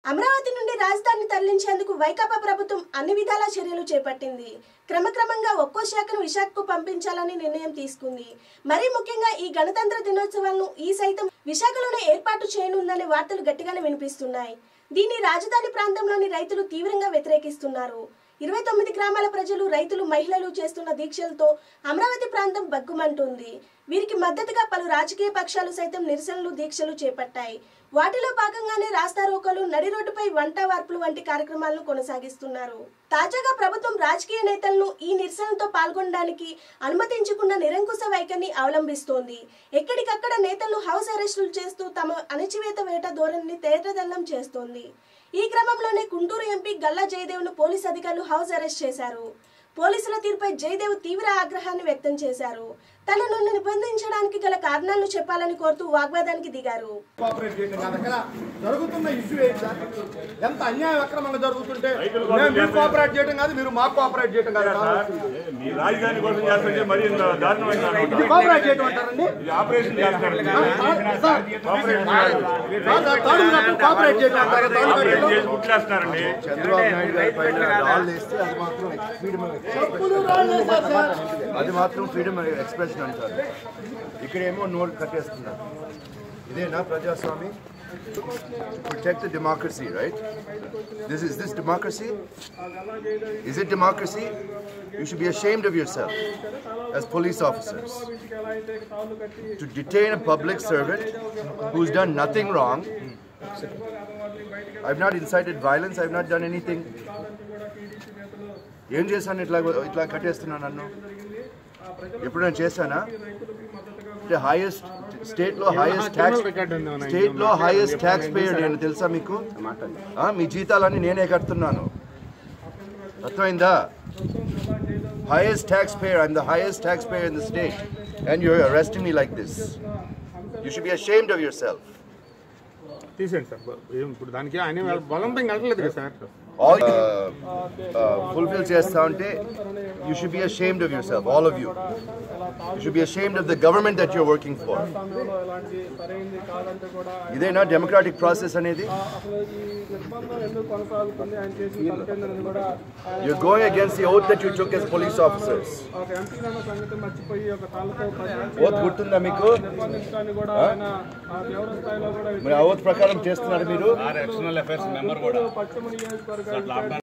అమరావతి నుండి రాజధానిని తరలించేందుకు వైకాపా ప్రభుత్వం అన్ని విధాల చర్యలు చేపట్టింది క్రమక్రమంగా ఒక్కో శాఖను విశాఖకు పంపించాలని నిర్ణయం తీసుకుంది మరీ ముఖ్యంగా ఈ గణతంత్ర దినోత్సవాలను ఈ సైతం విశాఖలోనే ఏర్పాటు చేయనుందనే వార్తలు గట్టిగానే వినిపిస్తున్నాయి దీన్ని రాజధాని ప్రాంతంలోని రైతులు తీవ్రంగా వ్యతిరేకిస్తున్నారు ఇరవై తొమ్మిది గ్రామాల ప్రజలు రైతులు మహిళలు చేస్తున్న దీక్షలతో అమరావతి ప్రాంతం బగ్గుమంటుంది వీరికి మద్దతుగా పలు రాజకీయ పక్షాలు సైతం నిరసనలు దీక్షలు చేపట్టాయి వాటిలో భాగంగానే రాస్తారోకోలు నడి రోడ్డుపై వంట వార్పులు వంటి కార్యక్రమాలను కొనసాగిస్తున్నారు తాజాగా ప్రభుత్వం రాజకీయ నేతలను ఈ నిరసనలతో పాల్గొనడానికి అనుమతించకుండా నిరంకుశ వైఖరిని అవలంబిస్తోంది ఎక్కడికక్కడ నేతలను హౌస్ అరెస్టులు చేస్తూ తమ అణచివేత వేట ధోరణిని తేటదల్లం చేస్తోంది ఈ క్రమంలోనే గుంటూరు ఎంపీ గల్లా జయదేవ్ను పోలీస్ అధికారులు హౌస్ అరెస్ట్ చేశారు పోలీసుల తీరుపై జయదేవ్ తీవ్ర ఆగ్రహాన్ని వ్యక్తం చేశారు తనను నిబంధించడానికి గల కారణాలను చెప్పాలని కోరుతూ వాగ్వాదానికి దిగారు కోఆపరేట్ చేయడం కాదు అక్కడ జరుగుతున్న ఇష్యూ ఏంటి సార్ ఎంత అన్యాయం అక్రమంగా జరుగుతుంటే మేము మీరు కోఆపరేట్ చేయడం కాదు మీరు మాకు కోఆపరేట్ చేయడం కాదు కావాల్సింది. మీ రాజధాని కోసం చేస్తుంటే మరి ఇంత దారుణమైన ఇది కోఆపరేట్ చేయడం అంటారండి ఇది ఆపరేషన్ చేస్తారు సార్, ఆపరేషన్ కాదు. సార్, తాడు కట్టు కోఆపరేట్ చేయడం అంటారా తాడు ఆపరేషన్ కట్టు చేసి కుట్లేస్తున్నారండి చంద్రబాబు నాయుడు గారి పైన రాళ్ళు వేస్తే అది మాత్రం ఫ్రీడమ్ అది మాత్రం ఫ్రీడమ్ ఎక్స్ప్రెషన్ అంటారు ఇక్కడేమో నోరు కట్టేస్తున్నారు ఇదేనా ప్రజాస్వామి protect the democracy right this is this democracy is it democracy you should be ashamed of yourself as police officers to detain a public servant who's done nothing wrong I've not incited violence. I've not done anything. ఏం చేశాను ఇట్లా ఇట్లా కట్టేస్తున్నాను నన్ను ఎప్పుడు నేను చేశానా అంటే highest state లో హైయెస్ట్ ట్యాక్స్ స్టేట్ లో హైయెస్ట్ ట్యాక్స్ పేయర్ నేను తెలుసా మీకు ఆ, మీ జీతాలన్నీ నేనే కడుతున్నాను అర్థమైందా highest tax payer I'm the highest tax payer in the state and you're arresting me like this you should be ashamed of yourself తీసేయండి సార్ ఏం ఇప్పుడు దానికి ఆయన బలవంతం కట్టలేదు కదా sir all uh, uh, fulfill చేస్తా ఉంటే you should be ashamed of yourself all of you you should be ashamed of the government that you're working for ఇదేనా డెమోక్రాటిక్ ప్రాసెస్ అనేది you're going against the oath that you took as police officers oath గుర్తుందా మీకు ఆ? మరి ఆ oath ప్రకారం చేస్తున్నారు మీరు ఎక్స్టర్నల్ అఫైర్స్ మెంబర్ కూడా